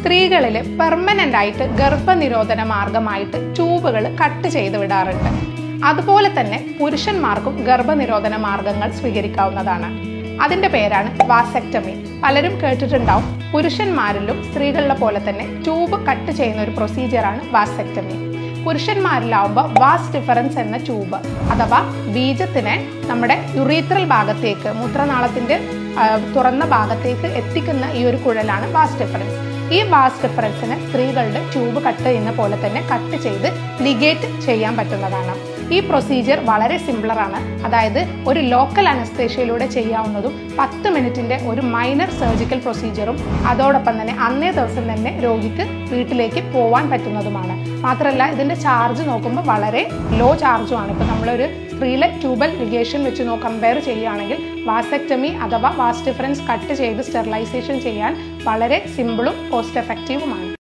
സ്ത്രീകളിൽ പെർമനന്റ് ആയിട്ട് ഗർഭനിരോധന മാർഗമായിട്ട് ട്യൂബുകൾ കട്ട് ചെയ്ത് വിടാറുണ്ട് അതുപോലെ തന്നെ പുരുഷന്മാർക്കും ഗർഭനിരോധന മാർഗങ്ങൾ സ്വീകരിക്കാവുന്നതാണ് അതിന്റെ പേരാണ് വാസെക്ടമി പലരും കേട്ടിട്ടുണ്ടാവും പുരുഷന്മാരിലും സ്ത്രീകളിലെ പോലെ തന്നെ ട്യൂബ് കട്ട് ചെയ്യുന്ന ഒരു പ്രൊസീജിയറാണ് വാസെക്ടമി പുരുഷന്മാരിലാവുമ്പോൾ വാസ് ഡിഫറൻസ് എന്ന ട്യൂബ് അഥവാ ബീജത്തിനെ നമ്മുടെ യുറീത്രൽ ഭാഗത്തേക്ക് മൂത്രനാളത്തിന്റെ ആ, തുറന്ന ഭാഗത്തേക്ക് എത്തിക്കുന്ന ഈ ഒരു കുഴലാണ് വാസ് ഡിഫറൻസ് ഈ വാസ് ഡിഫറൻസിന് സ്ത്രീകളുടെ ട്യൂബ് കട്ട് ചെയ്യുന്ന പോലെ തന്നെ കട്ട് ചെയ്ത് ലിഗേറ്റ് ചെയ്യാൻ പറ്റുന്നതാണ് ഈ പ്രൊസീജിയർ വളരെ സിംപിളറാണ് അതായത് ഒരു ലോക്കൽ അനസ്തേഷ്യയിലൂടെ ചെയ്യാവുന്നതും പത്ത് മിനിറ്റിന്റെ ഒരു മൈനർ സർജിക്കൽ പ്രൊസീജിയറും അതോടൊപ്പം തന്നെ അന്നേ ദിവസം തന്നെ രോഗിക്ക് വീട്ടിലേക്ക് പോവാൻ പറ്റുന്നതുമാണ് മാത്രമല്ല ഇതിന്റെ ചാർജ് നോക്കുമ്പോൾ വളരെ ലോ ചാർജുമാണ് ഇപ്പൊ നമ്മളൊരു സ്ത്രീയിലെ ട്യൂബൽ ലിഗേഷൻ വെച്ച് നോ കമ്പയർ ചെയ്യുകയാണെങ്കിൽ വാസെക്ടമി അഥവാ വാസ് ഡിഫറൻസ് കട്ട് ചെയ്ത് സ്റ്റെറിലൈസേഷൻ ചെയ്യാൻ വളരെ സിമ്പിളും കോസ്റ്റ് എഫക്റ്റീവുമാണ്